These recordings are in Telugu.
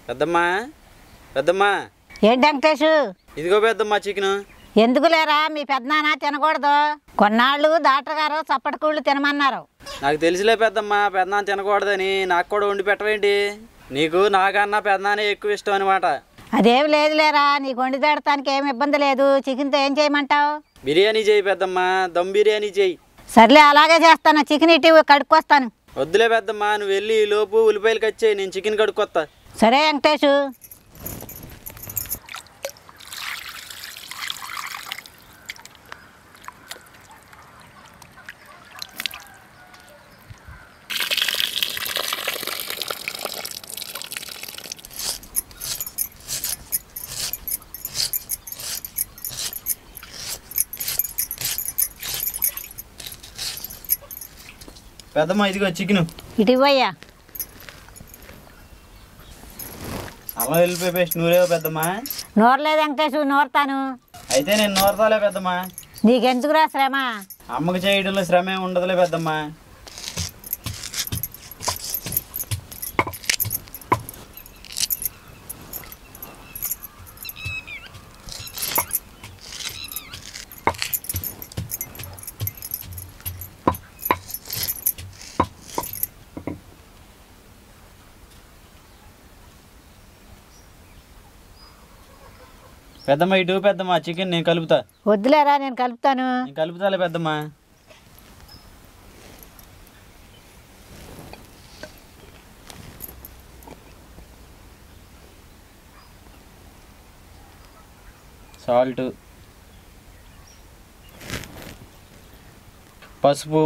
పెద్దమ్మా పెద్దమ్మా ఏంటి వెంకటేష్ ఇదిగో పెద్దమ్మా చికెన్ ఎందుకు లేరా మీ పెద్దనాన్న తినకూడదు కొన్నాళ్ళు డాక్టర్ గారు చప్పటి కూళ్ళు తినమన్నారు నాకు తెలిసిలే పెద్దమ్మా పెద్దనాన్న తినకూడదని నాకు కూడా వండి పెట్టవేంటి నీకు నాకన్నా పెద్దనానే ఎక్కువ ఇష్టం అనమాట అదేం లేదు లేరా నీకు వండి తేడటానికి ఏం ఇబ్బంది లేదు చికెన్తో ఏం చేయమంటావు బిర్యానీ చేయి పెద్దమ్మా దమ్ బిర్యానీ చేయి సర్లే అలాగే చేస్తాను చికెన్ ఇటు కడుక్కొస్తాను వద్దులే పెద్దమ్మా నువ్వు వెళ్ళి ఈ లోపు ఉల్లిపాయలు కచ్చేయి నేను చికెన్ కడుక్కొత్తా సరే వెంకటేష్ పెద్దమ్మా ఇదిగో చికెన్ ఇటు ఇవ్వయ్యా అల్లం వెళ్ళిపోయి పేస్ట్ నూరేవో పెద్దమ్మా నోరలేదు వెంకటేష్ నోరుతాను అయితే నేను నూరతాలే పెద్దమ్మా నీకెందుకురా శ్రమ అమ్మకి చేయడంలో శ్రమ ఏమి ఉండదులే పెద్దమ్మా పెద్దమ్మ ఇటు పెద్దమ్మా చికెన్ నేను కలుపుతా వద్దులేరా నేను కలుపుతాను నేను కలుపుతాలే పెద్దమ్మా సాల్ట్ పసుపు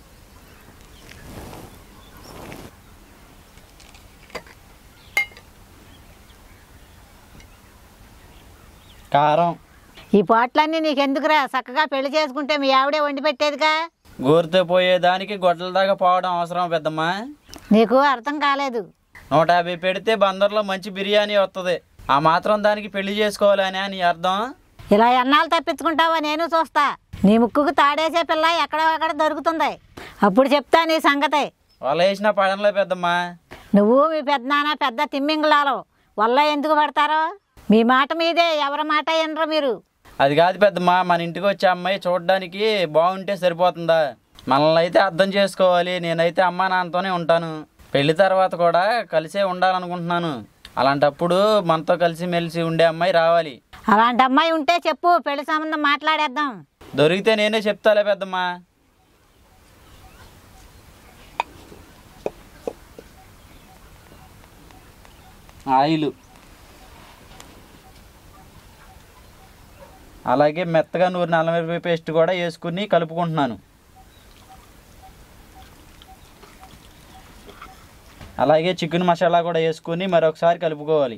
కారం ఈ పోట్లన్నీ నీకెందుకురా చక్కగా పెళ్లి చేసుకుంటే మీ ఆవిడే వండి పెట్టేదిగా గోరుతో పోయేదానికి గొడ్డల దాకా పోవడం అవసరం పెద్దమ్మా నీకు అర్థం కాలేదు నూట యాభై పెడితే బందర్లో మంచి బిర్యానీ వస్తుంది ఆ మాత్రం దానికి పెళ్లి చేసుకోవాలని నీ అర్థం ఇలా ఎన్నాళ్ళు తప్పించుకుంటావో నేను చూస్తా నీ ముక్కుకు తాడేసే పిల్ల ఎక్కడ అక్కడ దొరుకుతుంది అప్పుడు చెప్తా నీ సంగతి వాళ్ళు వేసిన పడనలే పెద్దమ్మా నువ్వు మీ పెద్దనాన్న పెద్ద తిమ్మింగులాలో వల్ల ఎందుకు పడతారో మీ మాట మీదే ఎవరి మాట వినరు మీరు అది కాదు పెద్దమ్మా మన ఇంటికి వచ్చే అమ్మాయి చూడడానికి బాగుంటే సరిపోతుందా మనల్ని అయితే అర్థం చేసుకోవాలి నేనైతే అమ్మా నాన్నతోనే ఉంటాను పెళ్లి తర్వాత కూడా కలిసే ఉండాలనుకుంటున్నాను అలాంటప్పుడు మనతో కలిసి మెలిసి ఉండే అమ్మాయి రావాలి అలాంటి అమ్మాయి ఉంటే చెప్పు పెళ్లి సంబంధం మాట్లాడేద్దాం దొరికితే నేనే చెప్తాలే పెద్దమ్మా ఆయిల్ అలాగే మెత్తగా నూరిన అల్లం వెల్లుల్లి పేస్ట్ కూడా వేసుకుని కలుపుకుంటున్నాను అలాగే చికెన్ మసాలా కూడా వేసుకుని మరొకసారి కలుపుకోవాలి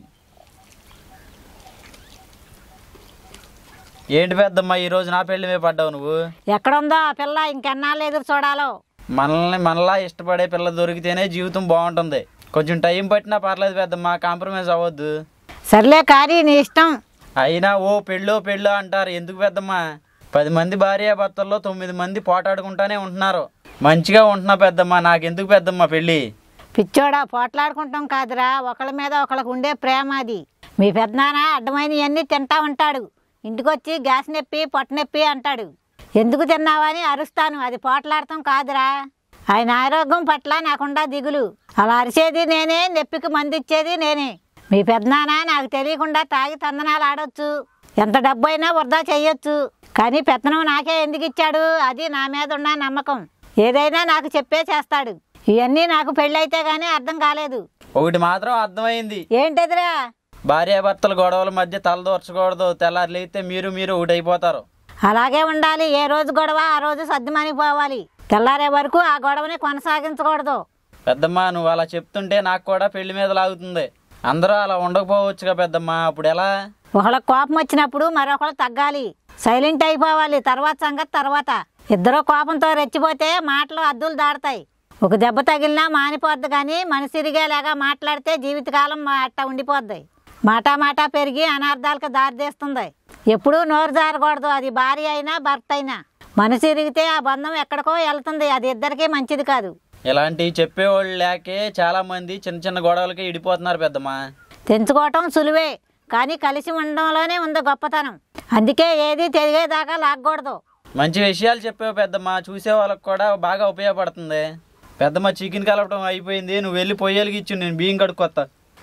ఏంటి పెద్దమ్మా ఈరోజు నా పెళ్లి మీద పడ్డావు నువ్వు ఎక్కడుందో ఆ పిల్ల ఇంకెన్నాళ్ళు ఎదురు చూడాలో మనల్ని మనలా ఇష్టపడే పిల్ల దొరికితేనే జీవితం బాగుంటుంది కొంచెం టైం పట్టినా పర్లేదు పెద్దమ్మా కాంప్రమైజ్ అవ్వద్దు సర్లే కానీ నీ ఇష్టం అయినా ఓ పెళ్ళో పెళ్ళో అంటారు ఎందుకు పెద్దమ్మా పది మంది భార్య భర్తల్లో తొమ్మిది మంది పోటాడుకుంటానే ఉంటున్నారు మంచిగా ఉంటున్నా పెద్దమ్మా నాకెందుకు పెద్దమ్మా పెళ్ళి పిచ్చోడా పోట్లాడుకుంటాం కాదురా ఒకళ్ళ మీద ఒకళ్ళకు ఉండే ప్రేమ అది మీ పెద్దనాన్న అడ్డమైనవన్నీ తింటా ఉంటాడు ఇంటికొచ్చి గ్యాస్ నొప్పి పొట్ట నొప్పి అంటాడు ఎందుకు తిన్నావని అరుస్తాను అది పోట్లాడటం కాదురా ఆయన ఆరోగ్యం పట్ల నాకుండా దిగులు అలా అరిచేది నేనే నొప్పికి మందిచ్చేది నేనే మీ పెద్దనాన్న నాకు తెలియకుండా తాగి తందనాలు ఆడొచ్చు ఎంత డబ్బు అయినా వృధా చెయ్యొచ్చు కానీ పెత్తనం నాకే ఎందుకు ఇచ్చాడు అది నా మీద ఉన్న నమ్మకం ఏదైనా నాకు చెప్పే చేస్తాడు ఇవన్నీ నాకు పెళ్ళైతే గానీ అర్థం కాలేదు ఒకటి మాత్రం అర్థమైంది ఏంటదిరా భార్యాభర్తల గొడవల మధ్య తలదూర్చకూడదు తెల్లారి లేస్తే మీరు మీరు ఒకటి అయిపోతారు అలాగే ఉండాలి ఏ రోజు గొడవ ఆ రోజు సర్దుమనిపోవాలి తెల్లారే వరకు ఆ గొడవని కొనసాగించకూడదు పెద్దమ్మా నువ్వు అలా చెప్తుంటే నాకు కూడా పెళ్లి మీద లాగుతుంది అందరూ అలా ఉండకపోవచ్చుగా పెద్దమ్మా అప్పుడు ఎలా ఒకళ్ళకి కోపం వచ్చినప్పుడు మరొకళ్ళు తగ్గాలి సైలెంట్ అయిపోవాలి తర్వాత సంగతి తర్వాత ఇద్దరు కోపంతో రెచ్చిపోతే మాటలు అద్దులు దాడతాయి ఒక దెబ్బ తగిలినా మానిపోద్ది కానీ మనసిరిగేలాగా మాట్లాడితే జీవితకాలం మా అట్ట ఉండిపోద్ది మాటా మాటా పెరిగి అనార్థాలకు దారితీస్తుంది ఎప్పుడూ నోరు జారకూడదు అది భార్య అయినా భర్త అయినా మనసు ఇరిగితే ఆ బంధం ఎక్కడికో వెళ్తుంది అది ఇద్దరికీ మంచిది కాదు ఇలాంటివి చెప్పేవాళ్ళు లేకే చాలా మంది చిన్న చిన్న గొడవలకి ఇడిపోతున్నారు పెద్దమ్మా తెంచుకోవటం సులువే కానీ కలిసి ఉండడంలోనే ఉంది గొప్పతనం అందుకే ఏది తెలియదాకా లాక్కూడదు మంచి విషయాలు చెప్పావు పెద్దమ్మ చూసే వాళ్ళకి కూడా బాగా ఉపయోగపడుతుంది పెద్దమ్మ చికెన్ కలపడం అయిపోయింది నువ్వు వెళ్ళి పొయ్యలకి ఇచ్చు నేను బియ్యం కడుక్కొత్తా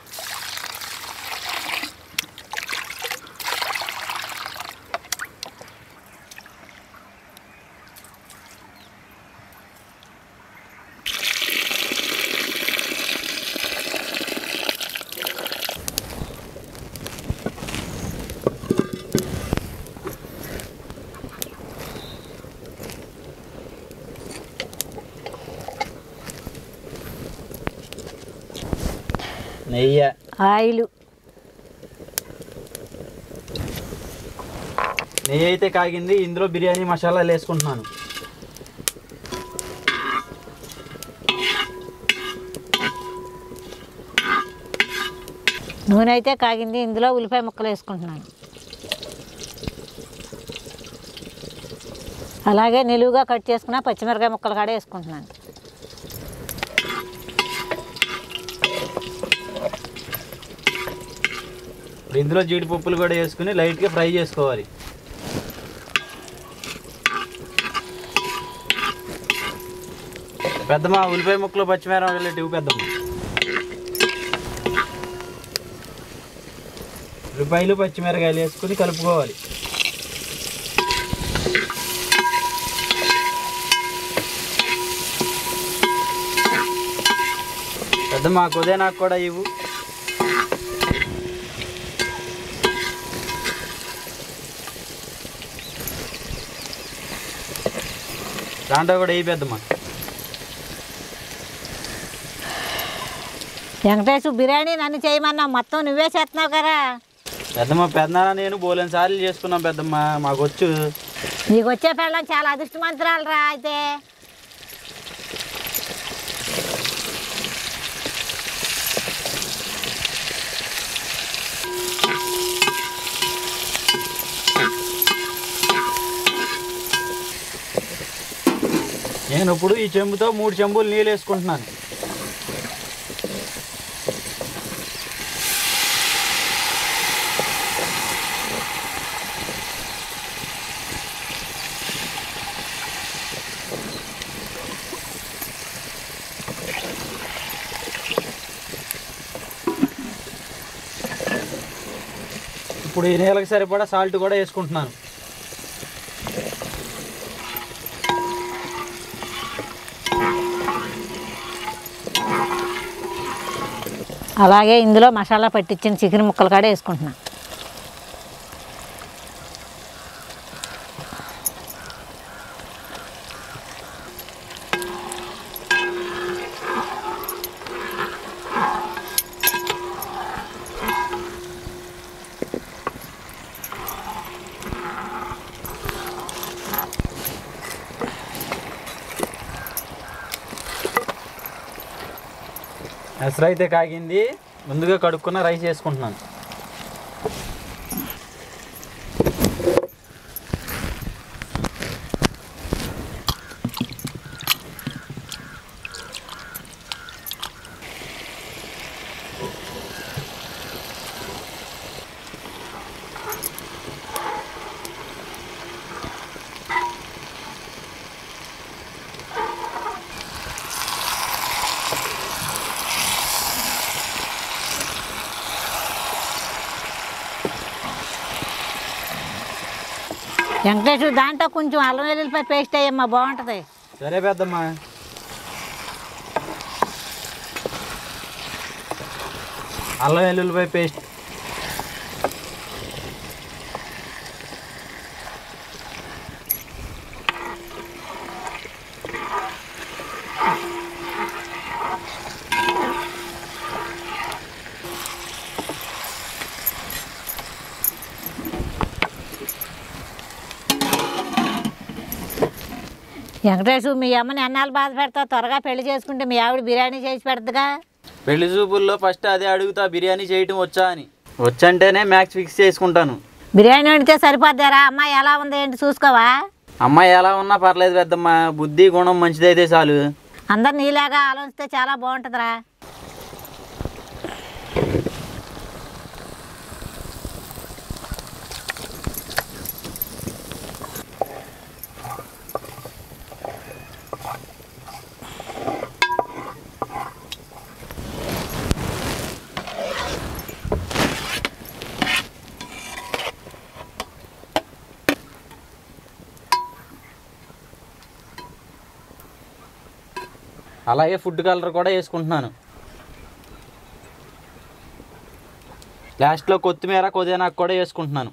నెయ్యి ఆయిలు నెయ్యి అయితే కాగింది ఇందులో బిర్యానీ మసాలాలు వేసుకుంటున్నాను నూనె అయితే కాగింది ఇందులో ఉల్లిపాయ ముక్కలు వేసుకుంటున్నాను అలాగే నిలువుగా కట్ చేసుకున్న పచ్చిమిరకాయ ముక్కలు కూడా వేసుకుంటున్నాను ఇప్పుడు ఇందులో జీడిపప్పులు కూడా వేసుకుని లైట్గా ఫ్రై చేసుకోవాలి పెద్దమ్మ ఉల్లిపాయ ముక్కలు పచ్చిమిరపకాయలు ఇవ్వు పెద్దమ్మ ఉల్లిపాయలు పచ్చిమిరకాయలు వేసుకుని కలుపుకోవాలి పెద్దమ్మ కొదే నాకు కూడా ఇవ్వు దాంట్లో కూడా వేయి పెద్దమ్మ వెంకటేష్ బిర్యానీ నన్ను చేయమన్నావు మొత్తం నువ్వే చేస్తున్నావు కదా పెద్దమ్మ పెద్దనాన్న నేను బోలేని సార్లు చేసుకున్నాం పెద్దమ్మ మాకు వచ్చు నీకు వచ్చే పెళ్ళం చాలా అదృష్టమంతురాలు రా అయితే నేను ఇప్పుడు ఈ చెంబుతో మూడు చెంబులు నీళ్ళు వేసుకుంటున్నాను ఇప్పుడు ఈ నీళ్ళకి సరిపడా సాల్ట్ కూడా వేసుకుంటున్నాను అలాగే ఇందులో మసాలా పట్టించిన చికెన్ ముక్కలు కూడా వేసుకుంటున్నాను ఎసరు అయితే కాగింది ముందుగా కడుక్కున్న రైస్ వేసుకుంటున్నాను వెంకటేష్ దాంట్లో కొంచెం అల్లం వెల్లుల్లిపాయ పేస్ట్ అయ్యమ్మా బాగుంటుంది సరే పెద్దమ్మా అల్లం వెల్లుల్లిపాయ పేస్ట్ వెంకటేష్ మీ అమ్మని ఎన్నాళ్ళు బాధ పెడతావు త్వరగా పెళ్లి చేసుకుంటే మీ ఆవిడ బిర్యానీ చేసి పెడతాగా పెళ్లి చూపుల్లో ఫస్ట్ అదే అడుగుతా బిర్యానీ చేయటం వచ్చా అని వచ్చంటేనే మ్యాక్స్ ఫిక్స్ చేసుకుంటాను బిర్యానీ వండితే సరిపోద్దారా అమ్మాయి ఎలా ఉంది ఏంటి చూసుకోవా అమ్మాయి ఎలా ఉన్నా పర్లేదు పెద్దమ్మ బుద్ధి గుణం మంచిదైతే చాలు అందరు నీలాగా ఆలోచిస్తే చాలా బాగుంటుందిరా అలాగే ఫుడ్ కలర్ కూడా వేసుకుంటున్నాను లాస్ట్లో కొత్తిమీర కొద్దినాకు కూడా వేసుకుంటున్నాను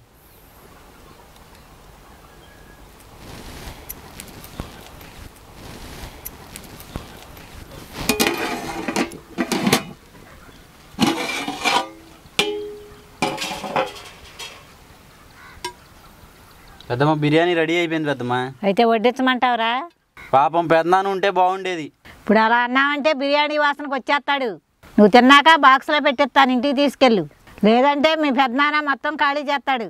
పెద్దమ్మ బిర్యానీ రెడీ అయిపోయింది పెద్దమ్మ అయితే వడ్డించమంటావురా పాపం పెద్దనాన్న ఉంటే బాగుండేది ఇప్పుడు అలా అన్నావంటే బిర్యానీ వాసనకు వచ్చేస్తాడు నువ్వు తిన్నాక బాక్స్లో పెట్టిస్తాను ఇంటికి తీసుకెళ్ళు లేదంటే మీ పెద్దనాన్న మొత్తం ఖాళీ చేస్తాడు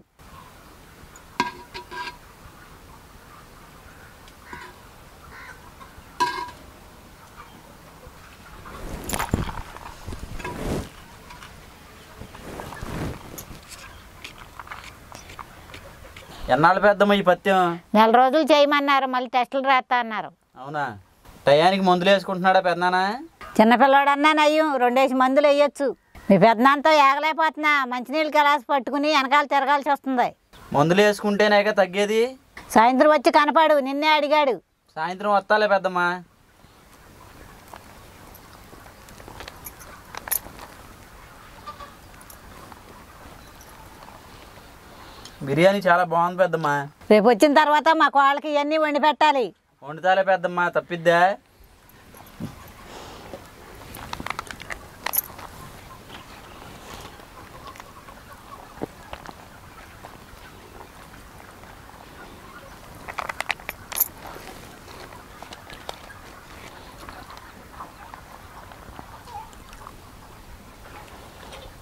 ఎన్నాళ్ళు పెద్దమ్మ ఈ పత్యం నెల రోజులు చేయమన్నారు మళ్ళీ టెస్టులు రాస్తా అన్నారు అవునా టయానికి మందులు వేసుకుంటున్నాడా పెద్దనాన్న చిన్నపిల్లవాడన్నా నయ్యం రెండేసి మందులు వేయొచ్చు మీ పెద్దనాన్నతో ఏగలేకపోతున్నా మంచినీళ్ళు కలాసి పట్టుకుని వెనకాల తిరగాల్సి వస్తుంది మందులు వేసుకుంటేనేగా తగ్గేది సాయంత్రం వచ్చి కనపడు నిన్నే అడిగాడు సాయంత్రం వస్తాలే పెద్దమ్మ బిర్యానీ చాలా బాగుంది పెద్దమ్మ రేపు వచ్చిన తర్వాత మా కోళ్ళకి ఇవన్నీ వండి పెట్టాలి వండుతాలే పెద్దమ్మ తప్పిద్దా